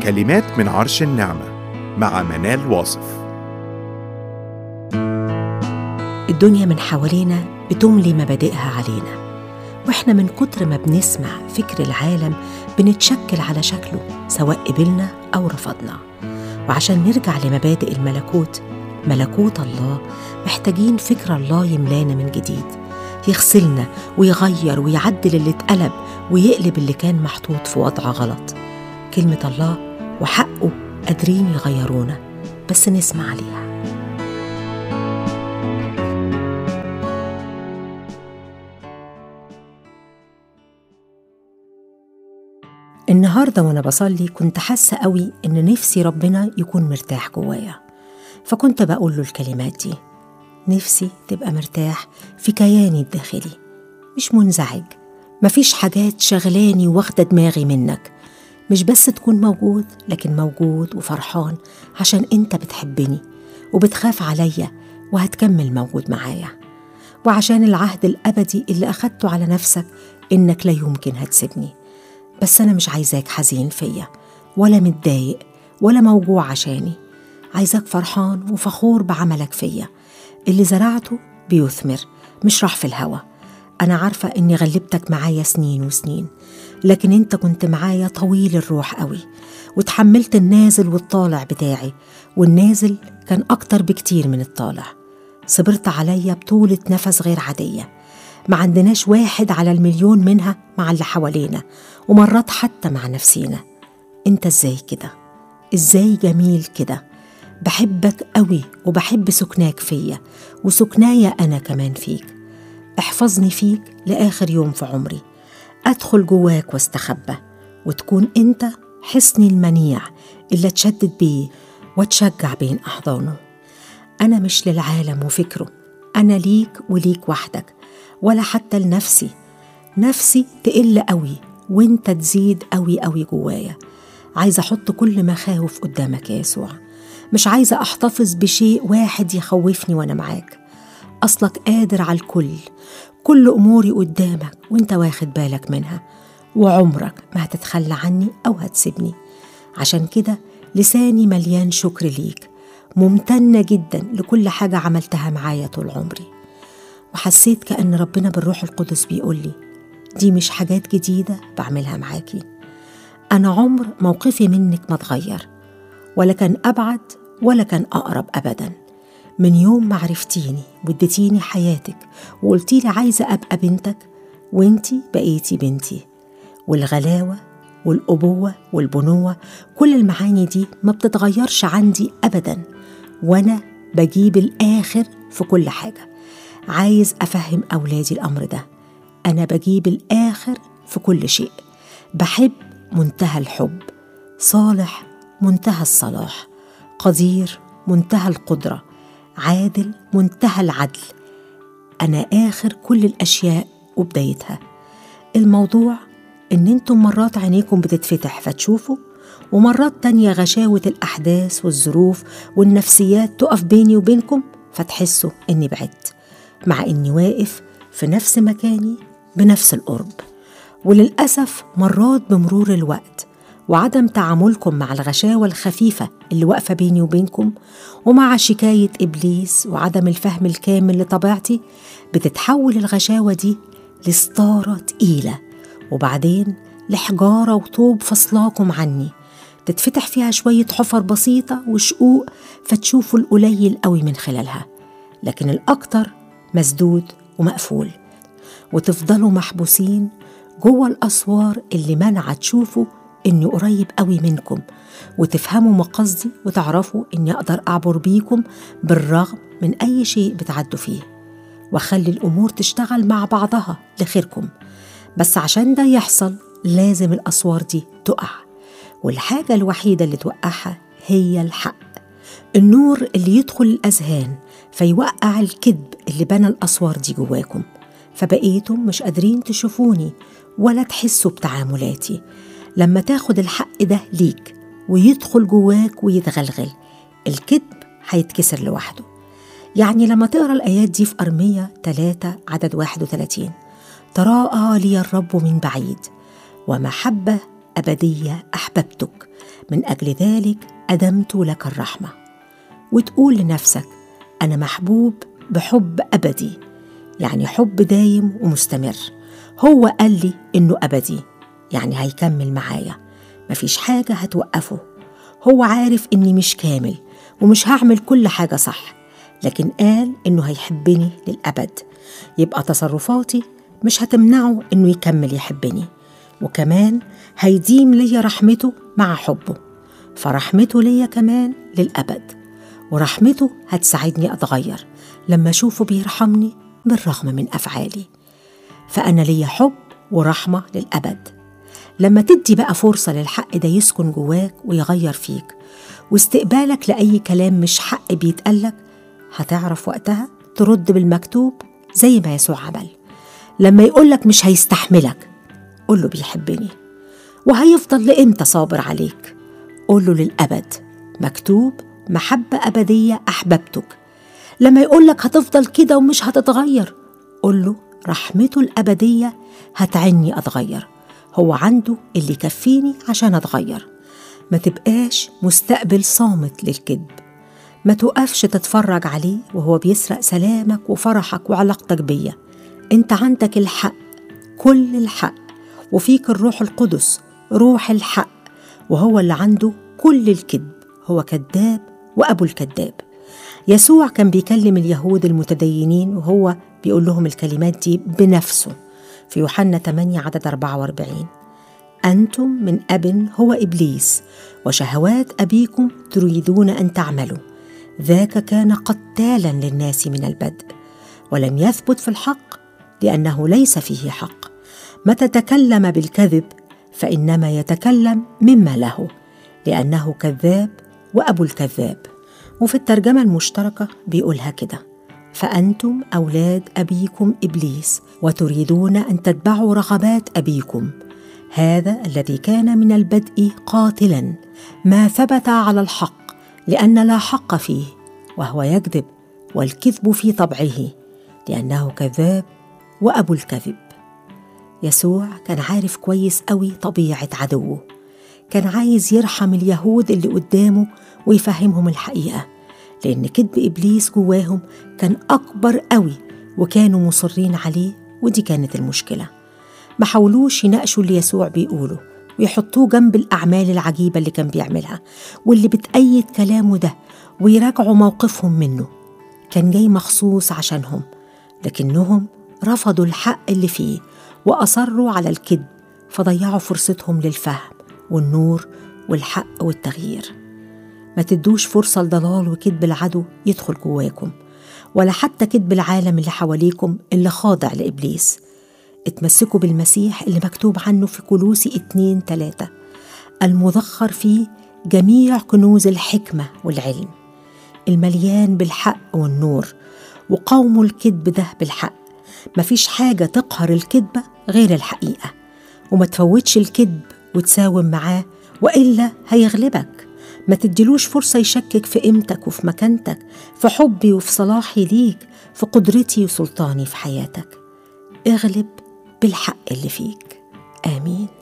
كلمات من عرش النعمة مع منال واصف الدنيا من حوالينا بتملي مبادئها علينا واحنا من كتر ما بنسمع فكر العالم بنتشكل على شكله سواء قبلنا او رفضنا وعشان نرجع لمبادئ الملكوت ملكوت الله محتاجين فكر الله يملانا من جديد يغسلنا ويغير ويعدل اللي اتقلب ويقلب اللي كان محطوط في وضع غلط كلمة الله وحقه قادرين يغيرونا بس نسمع عليها النهاردة وأنا بصلي كنت حاسة قوي إن نفسي ربنا يكون مرتاح جوايا فكنت بقول له الكلمات دي نفسي تبقى مرتاح في كياني الداخلي مش منزعج مفيش حاجات شغلاني واخدة دماغي منك مش بس تكون موجود لكن موجود وفرحان عشان انت بتحبني وبتخاف عليا وهتكمل موجود معايا وعشان العهد الأبدي اللي أخدته على نفسك إنك لا يمكن هتسيبني بس أنا مش عايزاك حزين فيا ولا متضايق ولا موجوع عشاني عايزاك فرحان وفخور بعملك فيا اللي زرعته بيثمر مش راح في الهوا أنا عارفة إني غلبتك معايا سنين وسنين لكن أنت كنت معايا طويل الروح قوي وتحملت النازل والطالع بتاعي والنازل كان أكتر بكتير من الطالع صبرت عليا بطولة نفس غير عادية ما عندناش واحد على المليون منها مع اللي حوالينا ومرات حتى مع نفسينا انت ازاي كده ازاي جميل كده بحبك قوي وبحب سكناك فيا وسكنايا انا كمان فيك احفظني فيك لاخر يوم في عمري ادخل جواك واستخبى وتكون انت حصني المنيع اللي اتشدد بيه واتشجع بين احضانه انا مش للعالم وفكره انا ليك وليك وحدك ولا حتى لنفسي نفسي تقل قوي وانت تزيد قوي قوي جوايا عايزه احط كل مخاوف قدامك يا يسوع مش عايزه احتفظ بشيء واحد يخوفني وانا معاك اصلك قادر على الكل كل اموري قدامك وانت واخد بالك منها وعمرك ما هتتخلى عني او هتسيبني عشان كده لساني مليان شكر ليك ممتنه جدا لكل حاجه عملتها معايا طول عمري وحسيت كأن ربنا بالروح القدس بيقول لي دي مش حاجات جديدة بعملها معاكي أنا عمر موقفي منك ما اتغير ولا كان أبعد ولا كان أقرب أبدا من يوم ما عرفتيني واديتيني حياتك وقلتيلي عايزة أبقى بنتك وانتي بقيتي بنتي والغلاوة والأبوة والبنوة كل المعاني دي ما بتتغيرش عندي أبدا وأنا بجيب الآخر في كل حاجة عايز أفهم أولادي الأمر ده أنا بجيب الآخر في كل شيء بحب منتهى الحب صالح منتهى الصلاح قدير منتهى القدرة عادل منتهى العدل أنا آخر كل الأشياء وبدايتها الموضوع إن انتم مرات عينيكم بتتفتح فتشوفوا ومرات تانية غشاوة الأحداث والظروف والنفسيات تقف بيني وبينكم فتحسوا إني بعدت مع إني واقف في نفس مكاني بنفس القرب وللأسف مرات بمرور الوقت وعدم تعاملكم مع الغشاوة الخفيفة اللي واقفة بيني وبينكم ومع شكاية إبليس وعدم الفهم الكامل لطبيعتي بتتحول الغشاوة دي لستارة تقيلة وبعدين لحجارة وطوب فصلاكم عني تتفتح فيها شوية حفر بسيطة وشقوق فتشوفوا القليل قوي من خلالها لكن الأكتر مسدود ومقفول وتفضلوا محبوسين جوه الأسوار اللي منع تشوفوا إني قريب قوي منكم وتفهموا مقصدي وتعرفوا إني أقدر أعبر بيكم بالرغم من أي شيء بتعدوا فيه وأخلي الأمور تشتغل مع بعضها لخيركم بس عشان ده يحصل لازم الأسوار دي تقع والحاجة الوحيدة اللي توقعها هي الحق النور اللي يدخل الأذهان فيوقع الكذب اللي بنى الأسوار دي جواكم فبقيتم مش قادرين تشوفوني ولا تحسوا بتعاملاتي لما تاخد الحق ده ليك ويدخل جواك ويتغلغل الكذب هيتكسر لوحده يعني لما تقرا الآيات دي في أرمية 3 عدد 31 تراءى لي الرب من بعيد ومحبة أبدية أحببتك من أجل ذلك أدمت لك الرحمة وتقول لنفسك أنا محبوب بحب أبدي يعني حب دايم ومستمر هو قال لي إنه أبدي يعني هيكمل معايا مفيش حاجة هتوقفه هو عارف إني مش كامل ومش هعمل كل حاجة صح لكن قال إنه هيحبني للأبد يبقى تصرفاتي مش هتمنعه إنه يكمل يحبني وكمان هيديم ليا رحمته مع حبه فرحمته ليا كمان للأبد ورحمته هتساعدني أتغير لما أشوفه بيرحمني بالرغم من أفعالي فأنا ليا حب ورحمة للأبد لما تدي بقى فرصة للحق ده يسكن جواك ويغير فيك واستقبالك لأي كلام مش حق بيتقالك هتعرف وقتها ترد بالمكتوب زي ما يسوع عمل لما يقولك مش هيستحملك قوله بيحبني وهيفضل لإمتى صابر عليك قوله للأبد مكتوب محبة أبدية أحببتك لما يقولك هتفضل كده ومش هتتغير قوله رحمته الأبدية هتعني أتغير هو عنده اللي يكفيني عشان أتغير ما تبقاش مستقبل صامت للكذب ما توقفش تتفرج عليه وهو بيسرق سلامك وفرحك وعلاقتك بيا انت عندك الحق كل الحق وفيك الروح القدس روح الحق وهو اللي عنده كل الكذب هو كذاب وأبو الكذاب يسوع كان بيكلم اليهود المتدينين وهو بيقول لهم الكلمات دي بنفسه في يوحنا 8 عدد 44 أنتم من أب هو إبليس وشهوات أبيكم تريدون أن تعملوا ذاك كان قتالا للناس من البدء ولم يثبت في الحق لأنه ليس فيه حق متى تكلم بالكذب فإنما يتكلم مما له لأنه كذاب وأبو الكذاب وفي الترجمة المشتركة بيقولها كده فأنتم أولاد أبيكم إبليس وتريدون أن تتبعوا رغبات أبيكم هذا الذي كان من البدء قاتلا ما ثبت على الحق لأن لا حق فيه وهو يكذب والكذب في طبعه لأنه كذاب وأبو الكذب يسوع كان عارف كويس قوي طبيعة عدوه كان عايز يرحم اليهود اللي قدامه ويفهمهم الحقيقة لأن كذب إبليس جواهم كان أكبر قوي وكانوا مصرين عليه ودي كانت المشكلة ما حاولوش يناقشوا اللي يسوع بيقوله ويحطوه جنب الأعمال العجيبة اللي كان بيعملها واللي بتأيد كلامه ده ويراجعوا موقفهم منه كان جاي مخصوص عشانهم لكنهم رفضوا الحق اللي فيه وأصروا على الكذب فضيعوا فرصتهم للفهم والنور والحق والتغيير ما تدوش فرصة لضلال وكذب العدو يدخل جواكم ولا حتى كذب العالم اللي حواليكم اللي خاضع لإبليس اتمسكوا بالمسيح اللي مكتوب عنه في كلوسي اتنين تلاتة المذخر فيه جميع كنوز الحكمة والعلم المليان بالحق والنور وقوموا الكذب ده بالحق مفيش حاجة تقهر الكذبة غير الحقيقة وما تفوتش الكذب وتساوم معاه وإلا هيغلبك ما تديلوش فرصة يشكك في قيمتك وفي مكانتك في حبي وفي صلاحي ليك في قدرتي وسلطاني في حياتك اغلب بالحق اللي فيك آمين